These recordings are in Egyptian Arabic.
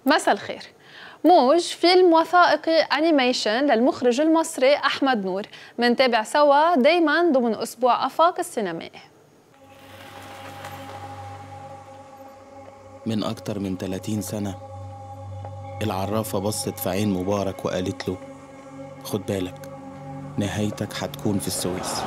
مساء الخير موج فيلم وثائقي انيميشن للمخرج المصري احمد نور منتابع سوا دايما ضمن اسبوع افاق السينمائي من أكتر من 30 سنة العرافة بصت في عين مبارك وقالت له خد بالك نهايتك هتكون في السويس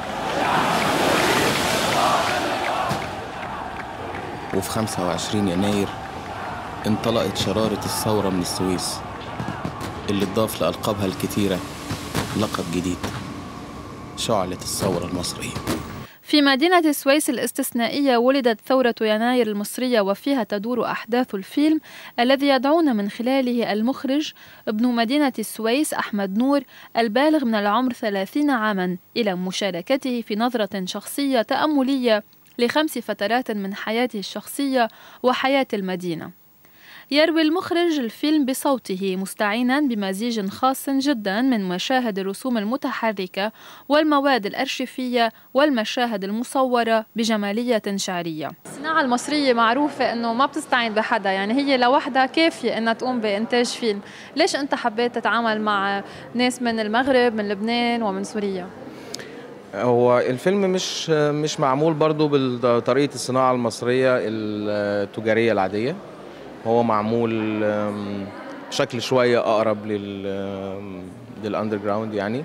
وفي 25 يناير انطلقت شرارة الثورة من السويس اللي اتضاف لألقابها الكتيرة لقب جديد شعلة الثورة المصرية في مدينة السويس الاستثنائية ولدت ثورة يناير المصرية وفيها تدور أحداث الفيلم الذي يدعون من خلاله المخرج ابن مدينة السويس أحمد نور البالغ من العمر ثلاثين عاما إلى مشاركته في نظرة شخصية تأملية لخمس فترات من حياته الشخصية وحياة المدينة يروي المخرج الفيلم بصوته مستعينا بمزيج خاص جدا من مشاهد الرسوم المتحركة والمواد الأرشيفية والمشاهد المصورة بجمالية شعرية الصناعة المصرية معروفة أنه ما بتستعين بحدا يعني هي لوحدها كافية أنها تقوم بإنتاج فيلم ليش أنت حبيت تتعامل مع ناس من المغرب من لبنان ومن سوريا؟ هو الفيلم مش مش معمول برضو بطريقة الصناعة المصرية التجارية العادية هو معمول أم، بشكل شوية أقرب لل للأندر جراوند يعني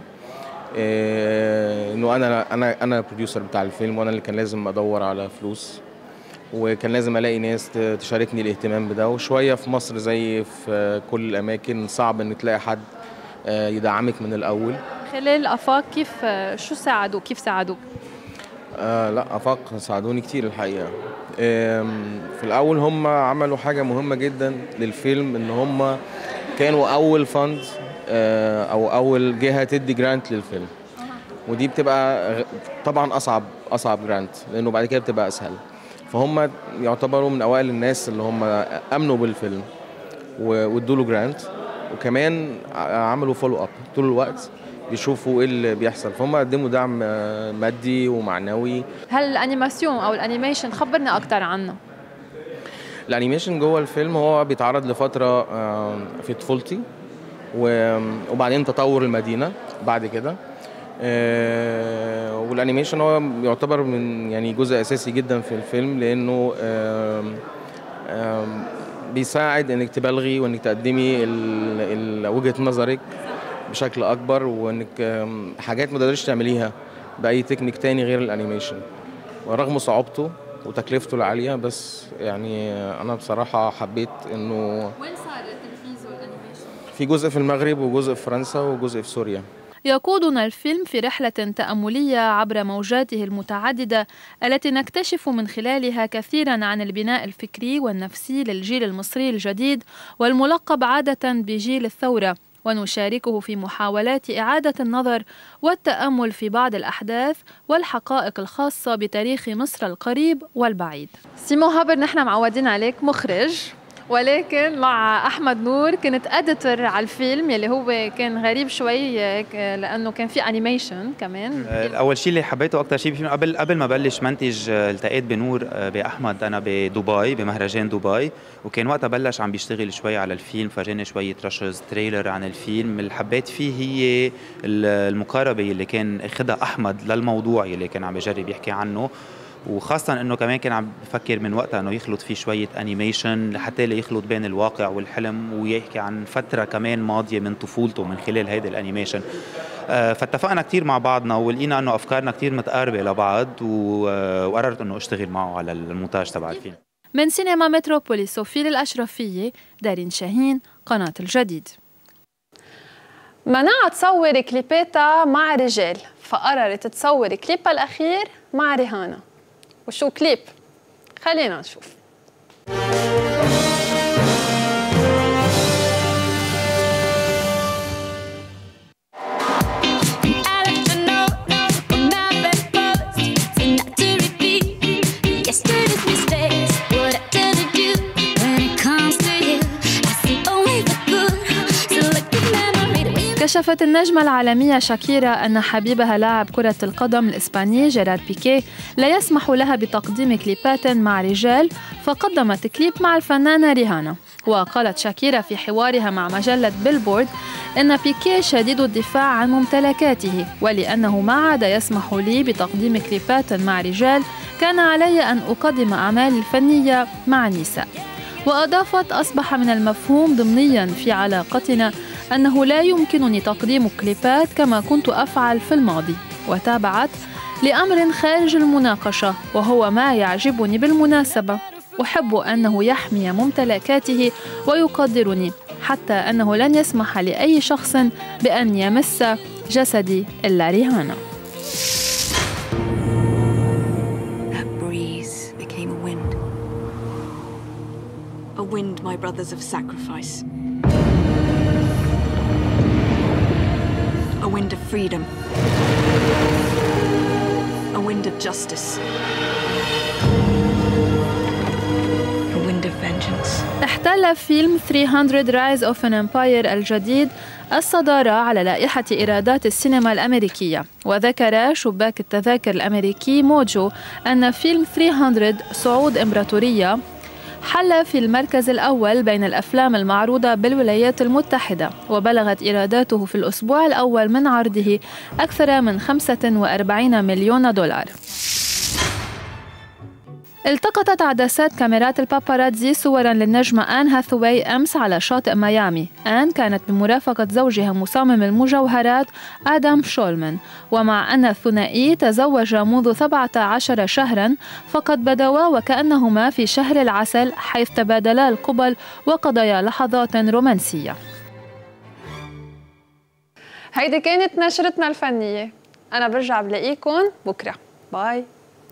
إيه، انه انا انا انا البروديوسر بتاع الفيلم وانا اللي كان لازم ادور على فلوس وكان لازم الاقي ناس ت- تشاركني الاهتمام بده وشويه في مصر زي في كل الاماكن صعب ان تلاقي حد آه، يدعمك من الاول خلال أفاق كيف شو ساعدوك كيف ساعدوك؟ آه لا افاق ساعدوني كتير الحقيقه آم، في الاول هم عملوا حاجه مهمه جدا للفيلم ان هم كانوا اول فند آه او اول جهه تدي جرانت للفيلم ودي بتبقى غ- طبعا اصعب اصعب جرانت لانه بعد كده بتبقى اسهل فهم يعتبروا من اوائل الناس اللي هم امنوا بالفيلم و- وادوا له جرانت وكمان ع- عملوا فولو اب طول الوقت بيشوفوا ايه اللي بيحصل فهم قدموا دعم آه، مادي ومعنوي هل الأنيماسيون أو الأنيميشن خبرنا أكثر عنه الانيميشن جوه الفيلم هو بيتعرض لفتره آه، في طفولتي و- وبعدين تطور المدينه بعد كده آه، والانيميشن هو يعتبر من يعني جزء اساسي جدا في الفيلم لانه آم، آم، بيساعد انك تبالغي وانك تقدمي ال- ال- وجهه نظرك بشكل اكبر وانك آم، حاجات ما تقدريش تعمليها باي تكنيك تاني غير الانيميشن ورغم صعوبته وتكلفته العاليه بس يعني انا بصراحه حبيت انه وين صار التنفيذ والأنيميشن؟ في جزء في المغرب وجزء في فرنسا وجزء في سوريا يقودنا الفيلم في رحلة تأملية عبر موجاته المتعددة التي نكتشف من خلالها كثيرا عن البناء الفكري والنفسي للجيل المصري الجديد والملقب عادة بجيل الثورة ونشاركه في محاولات إعادة النظر والتأمل في بعض الأحداث والحقائق الخاصة بتاريخ مصر القريب والبعيد سيمو هابر نحن معودين عليك مخرج ولكن مع احمد نور كنت اديتور على الفيلم يلي هو كان غريب شوي هيك، لانه كان في انيميشن كمان اول شيء اللي حبيته اكثر شيء بالفيلم قبل قبل ما بلش منتج آه، التقيت بنور آه، باحمد انا بدبي بمهرجان دبي وكان وقتها بلش عم بيشتغل شوي على الفيلم فرجاني شويه رشز تريلر عن الفيلم اللي حبيت فيه هي ال- المقاربه اللي كان اخذها احمد للموضوع اللي كان عم بجرب يحكي عنه وخاصة انه كمان كان عم بفكر من وقتها انه يخلط فيه شوية انيميشن لحتى يخلط بين الواقع والحلم ويحكي عن فترة كمان ماضية من طفولته من خلال هيدا الانيميشن آه، فاتفقنا كتير مع بعضنا ولقينا انه افكارنا كتير متقاربة لبعض و- آه، وقررت انه اشتغل معه على المونتاج تبع الفيلم من سينما متروبوليس وفيل الأشرفية دارين شاهين قناة الجديد منعت تصور كليباتها مع رجال فقررت تصور كليبها الأخير مع ريهانا وشو كليب؟ خلينا نشوف I left a note, note on my bedpost, saying not to repeat yesterday's mistakes. What I tend to do when it comes to you, I see only the good. Selective memory. that we كشفت النجمة العالمية شاكيرا أن حبيبها لاعب كرة القدم الإسباني جيرار بيكيه لا يسمح لها بتقديم كليبات مع رجال فقدمت كليب مع الفنانة ريهانا وقالت شاكيرا في حوارها مع مجلة بيلبورد إن بيكي شديد الدفاع عن ممتلكاته ولأنه ما عاد يسمح لي بتقديم كليبات مع رجال كان علي أن أقدم أعمالي الفنية مع النساء وأضافت أصبح من المفهوم ضمنيا في علاقتنا أنه لا يمكنني تقديم كليبات كما كنت أفعل في الماضي وتابعت لأمر خارج المناقشة وهو ما يعجبني بالمناسبة أحب أنه يحمي ممتلكاته ويقدرني حتى أنه لن يسمح لأي شخص بأن يمس جسدي إلا رهانة That breeze became a wind. A wind, my brothers, of sacrifice. A wind of freedom. A wind of justice. A wind of vengeance. احتل فيلم 300 Rise of an Empire الجديد الصدارة على لائحة إيرادات السينما الأمريكية وذكر شباك التذاكر الأمريكي موجو أن فيلم 300 صعود إمبراطورية حل في المركز الأول بين الأفلام المعروضة بالولايات المتحدة وبلغت إيراداته في الأسبوع الأول من عرضه أكثر من 45 مليون دولار التقطت عدسات كاميرات الباباراتزي صورا للنجمة آن هاثواي أمس على شاطئ ميامي آن كانت بمرافقة زوجها مصمم المجوهرات آدم شولمان ومع أن الثنائي تزوج منذ 17 شهرا فقد بدوا وكأنهما في شهر العسل حيث تبادلا القبل وقضيا لحظات رومانسية هيدي كانت نشرتنا الفنية أنا برجع بلاقيكم بكرة باي